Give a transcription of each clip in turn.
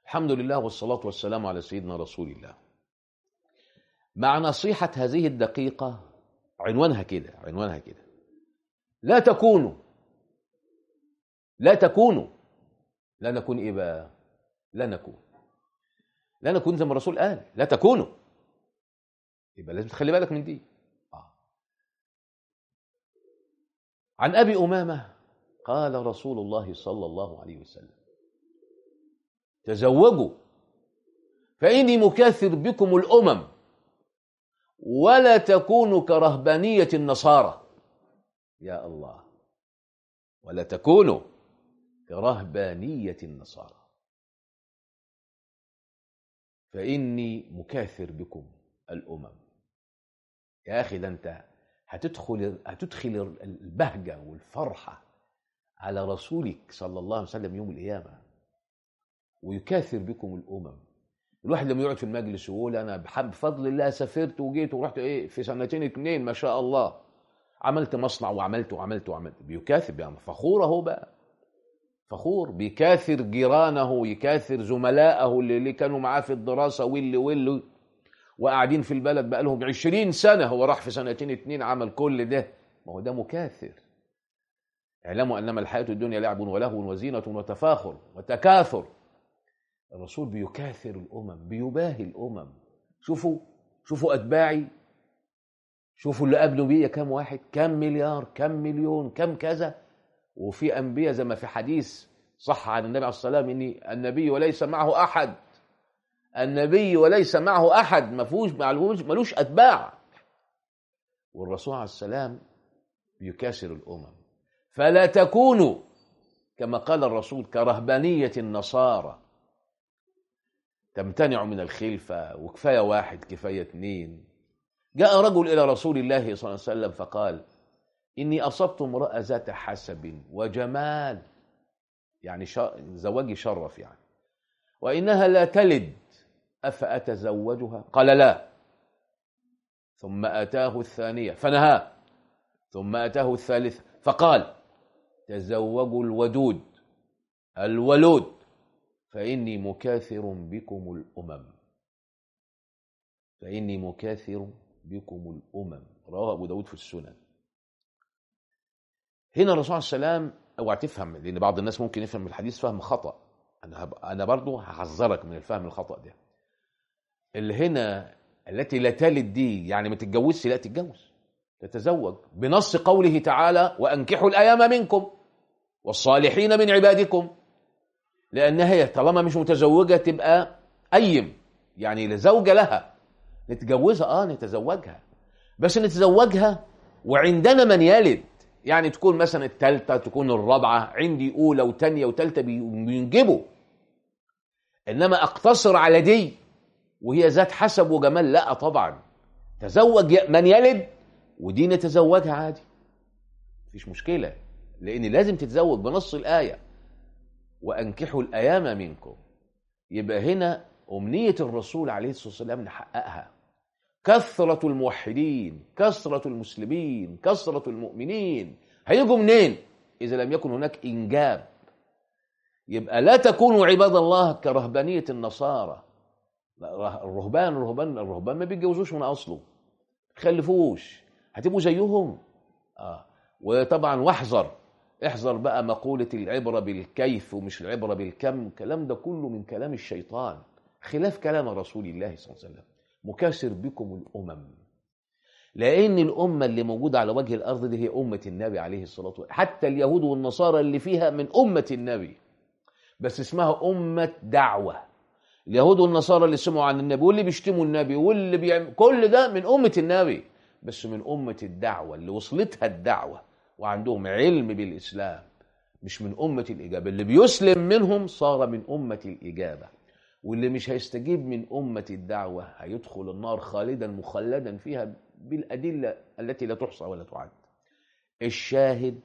الحمد لله والصلاة والسلام على سيدنا رسول الله مع نصيحة هذه الدقيقة عنوانها كده عنوانها كده لا تكونوا لا تكونوا لا نكون ايه بقى لا نكون لا نكون زي ما الرسول قال لا تكونوا يبقى لازم تخلي بالك من دي آه. عن ابي امامه قال رسول الله صلى الله عليه وسلم تزوجوا فاني مكاثر بكم الامم ولا تكونوا كرهبانيه النصارى يا الله ولا تكونوا كرهبانيه النصارى فاني مكاثر بكم الامم يا اخي ده انت هتدخل هتدخل البهجه والفرحه على رسولك صلى الله عليه وسلم يوم القيامه ويكاثر بكم الامم الواحد لما يقعد في المجلس ويقول انا بفضل الله سافرت وجيت ورحت ايه في سنتين اتنين ما شاء الله عملت مصنع وعملت وعملت وعملت بيكاثر يعني فخور اهو بقى فخور بيكاثر جيرانه يكاثر زملائه اللي, اللي كانوا معاه في الدراسه واللي واللي وقاعدين في البلد بقى لهم 20 سنه هو راح في سنتين اتنين عمل كل ده ما هو ده مكاثر اعلموا انما الحياه الدنيا لعب ولهو وزينه وتفاخر وتكاثر الرسول بيكاثر الامم بيباهي الامم شوفوا شوفوا اتباعي شوفوا اللي قبلوا بيا كام واحد كام مليار كام مليون كام كذا وفي انبياء زي ما في حديث صح عن النبي عليه الصلاه والسلام ان النبي وليس معه احد النبي وليس معه احد ما فيهوش ملوش اتباع والرسول عليه السلام بيكاسر الامم فلا تكونوا كما قال الرسول كرهبانيه النصارى تمتنع من الخلفه وكفايه واحد كفايه اثنين جاء رجل الى رسول الله صلى الله عليه وسلم فقال اني اصبت امراه ذات حسب وجمال يعني زواجي شرف يعني وانها لا تلد افاتزوجها قال لا ثم اتاه الثانيه فنهاه ثم اتاه الثالثه فقال تزوجوا الودود الولود فاني مكاثر بكم الامم فاني مكاثر بكم الامم رواه ابو داود في السنن هنا الرسول صلى الله عليه وسلم اوعى تفهم لان بعض الناس ممكن يفهم الحديث فهم خطا انا هب... انا برضه هحذرك من الفهم الخطا ده اللي هنا التي لا تلد دي يعني ما تتجوزش لا تتجوز تتزوج بنص قوله تعالى وانكحوا الايام منكم والصالحين من عبادكم لانها هي طالما مش متزوجه تبقى ايم يعني لزوجه لها نتجوزها اه نتزوجها بس نتزوجها وعندنا من يلد يعني تكون مثلا الثالثه تكون الرابعه عندي اولى وثانيه وثالثه بينجبوا انما اقتصر على دي وهي ذات حسب وجمال لا طبعا تزوج من يلد ودي نتزوجها عادي مفيش مشكله لان لازم تتزوج بنص الايه وانكحوا الايام منكم يبقى هنا امنيه الرسول عليه الصلاه والسلام نحققها كثره الموحدين كثره المسلمين كثره المؤمنين هيجوا منين اذا لم يكن هناك انجاب يبقى لا تكونوا عباد الله كرهبانيه النصارى الرهبان الرهبان الرهبان ما بيتجوزوش من اصله خلفوش هتبقوا زيهم اه وطبعا واحذر احذر بقى مقولة العبرة بالكيف ومش العبرة بالكم الكلام ده كله من كلام الشيطان خلاف كلام رسول الله صلى الله عليه وسلم مكاسر بكم الأمم لأن الأمة اللي موجودة على وجه الأرض دي هي أمة النبي عليه الصلاة والسلام حتى اليهود والنصارى اللي فيها من أمة النبي بس اسمها أمة دعوة اليهود والنصارى اللي سمعوا عن النبي واللي بيشتموا النبي واللي بيعمل كل ده من أمة النبي بس من أمة الدعوة اللي وصلتها الدعوة وعندهم علم بالإسلام مش من أمة الإجابة اللي بيسلم منهم صار من أمة الإجابة واللي مش هيستجيب من أمة الدعوة هيدخل النار خالدا مخلدا فيها بالأدلة التي لا تحصى ولا تعد الشاهد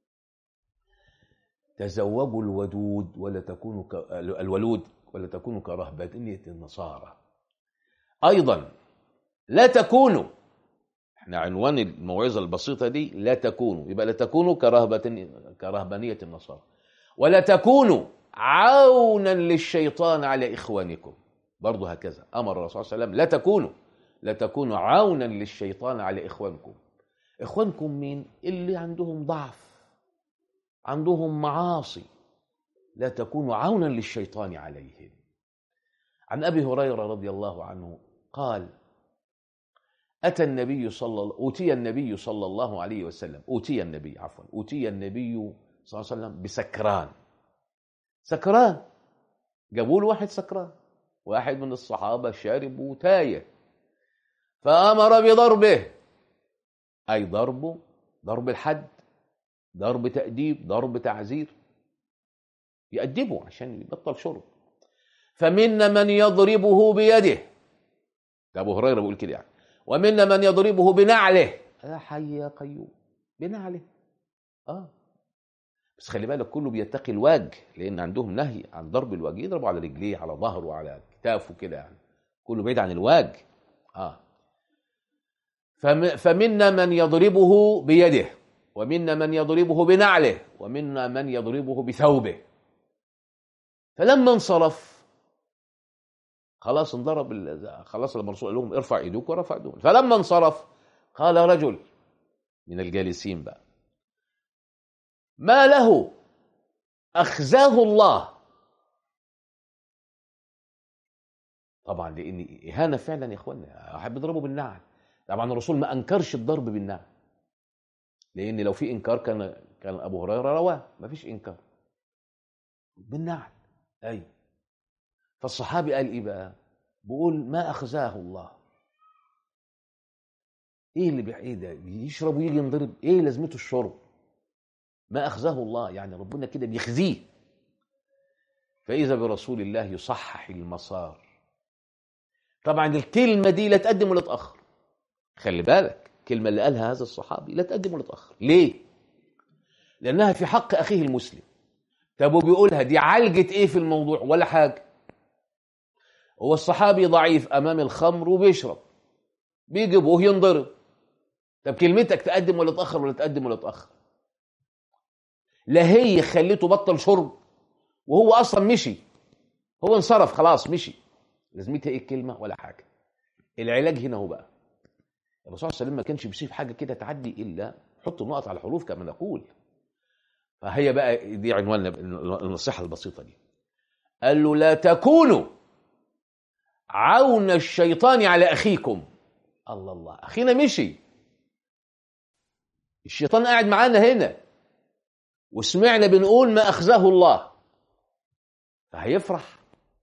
تزوجوا الودود ولا تكونوا ك... الولود ولا تكونوا كرهبانية النصارى أيضا لا تكونوا احنا عنوان الموعظة البسيطة دي لا تكونوا يبقى لا تكونوا كرهبة كرهبانية النصارى ولا تكونوا عونا للشيطان على إخوانكم برضه هكذا أمر الرسول صلى الله عليه وسلم لا تكونوا لا تكونوا عونا للشيطان على إخوانكم إخوانكم مين؟ اللي عندهم ضعف عندهم معاصي لا تكونوا عونا للشيطان عليهم عن أبي هريرة رضي الله عنه قال أتى النبي صلى الله أوتي النبي صلى الله عليه وسلم أوتي النبي عفوا أوتي النبي صلى الله عليه وسلم بسكران سكران جابوا له واحد سكران واحد من الصحابة شارب وتايه فأمر بضربه أي ضربه ضرب الحد ضرب تأديب ضرب تعزير يأدبه عشان يبطل شرب فمنا من يضربه بيده ده أبو هريرة بيقول كده يعني ومنا من يضربه بنعله يا حي يا قيوم بنعله اه بس خلي بالك كله بيتقي الوجه لان عندهم نهي عن ضرب الوجه يضربوا على رجليه على ظهره على كتافه كده يعني كله بعيد عن الوجه اه فم فمنا من يضربه بيده ومنا من يضربه بنعله ومنا من يضربه بثوبه فلما انصرف خلاص انضرب ال- خلاص لما الرسول قال لهم ارفع ايديك ورفع ايديهم فلما انصرف قال رجل من الجالسين بقى ما له اخزاه الله طبعا لان اهانه فعلا يا اخوانا احب يضربوا بالنعل طبعا الرسول ما انكرش الضرب بالنعل لان لو في انكار كان كان ابو هريره رواه ما فيش انكار بالنعل ايوه فالصحابي قال ايه بقى بيقول ما اخزاه الله ايه اللي بي... ايه ده يشرب ويجي ينضرب ايه لازمته الشرب ما اخزاه الله يعني ربنا كده بيخزيه فاذا برسول الله يصحح المسار طبعا الكلمه دي لا تقدم ولا تاخر خلي بالك الكلمه اللي قالها هذا الصحابي لا تقدم ولا تاخر ليه لانها في حق اخيه المسلم طب وبيقولها دي عالجت ايه في الموضوع ولا حاجه هو الصحابي ضعيف امام الخمر وبيشرب بيجيبوه ينضرب طب كلمتك تقدم ولا تاخر ولا تقدم ولا تاخر لا هي خليته بطل شرب وهو اصلا مشي هو انصرف خلاص مشي لازمتها ايه الكلمه ولا حاجه العلاج هنا هو بقى الرسول صلى الله عليه وسلم ما كانش بيسيب حاجه كده تعدي الا حط النقط على الحروف كما نقول فهي بقى دي عنوان النصيحه البسيطه دي قال له لا تكونوا عون الشيطان على اخيكم الله الله اخينا مشي الشيطان قاعد معانا هنا وسمعنا بنقول ما اخزاه الله فهيفرح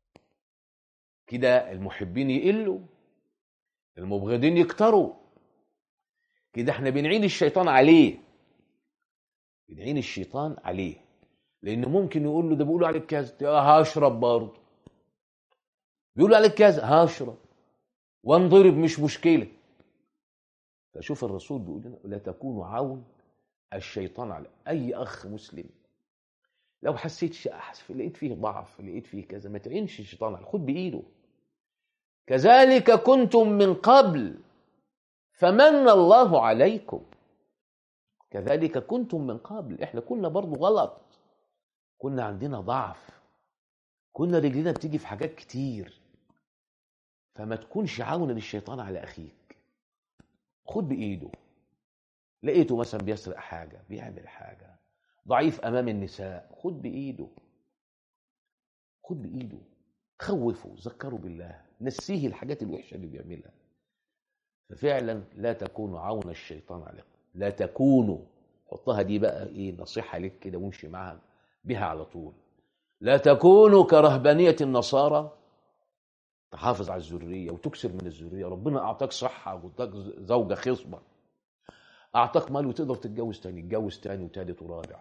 كده المحبين يقلوا المبغضين يكتروا كده احنا بنعين الشيطان عليه بنعين الشيطان عليه لان ممكن يقول له ده بيقولوا عليك كذا هشرب برضه بيقولوا عليك كذا هشرب وانضرب مش مشكله فشوف الرسول بيقول لنا لا تكونوا عون الشيطان على اي اخ مسلم لو حسيت شأحس لقيت فيه ضعف لقيت فيه كذا ما تعينش الشيطان على خد بايده كذلك كنتم من قبل فمن الله عليكم كذلك كنتم من قبل احنا كنا برضو غلط كنا عندنا ضعف كنا رجلنا بتيجي في حاجات كتير فما تكونش عون للشيطان على اخيك خد بايده لقيته مثلا بيسرق حاجه بيعمل حاجه ضعيف امام النساء خد بايده خد بايده خوفه ذكره بالله نسيه الحاجات الوحشه اللي بيعملها ففعلا لا تكونوا عون الشيطان عليكم لا تكونوا حطها دي بقى ايه نصيحه لك كده وامشي معاها بها على طول لا تكونوا كرهبانيه النصارى تحافظ على الذريه وتكسر من الذريه ربنا اعطاك صحه واعطاك زوجه خصبه اعطاك مال وتقدر تتجوز تاني تتجوز تاني وتالت ورابع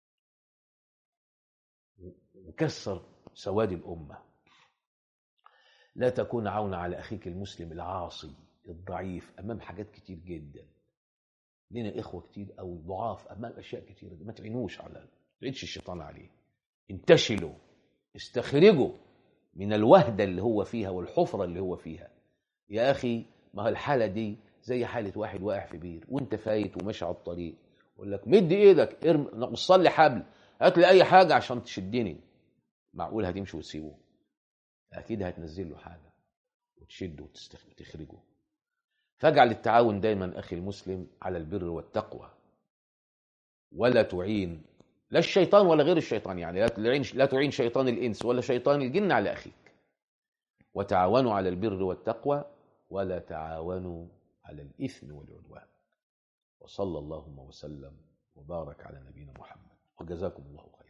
وكسر سواد الامه لا تكون عون على اخيك المسلم العاصي الضعيف امام حاجات كتير جدا لنا اخوه كتير او ضعاف امام اشياء كتير ما تعينوش على ما تعينش الشيطان عليه انتشلوا استخرجوا من الوهده اللي هو فيها والحفره اللي هو فيها يا اخي ما هو الحاله دي زي حاله واحد واقع في بير وانت فايت وماشي على الطريق يقول لك مد ايدك ارمي وصل لي حبل هات لي اي حاجه عشان تشدني معقول هتمشي وتسيبه اكيد هتنزل له حاجه وتشده وتستخ- وتخرجه فاجعل التعاون دايما اخي المسلم على البر والتقوى ولا تعين لا الشيطان ولا غير الشيطان يعني لا تعين لا تعين شيطان الانس ولا شيطان الجن على اخيك وتعاونوا على البر والتقوى ولا تعاونوا على الاثم والعدوان وصلى اللهم وسلم وبارك على نبينا محمد وجزاكم الله خيرا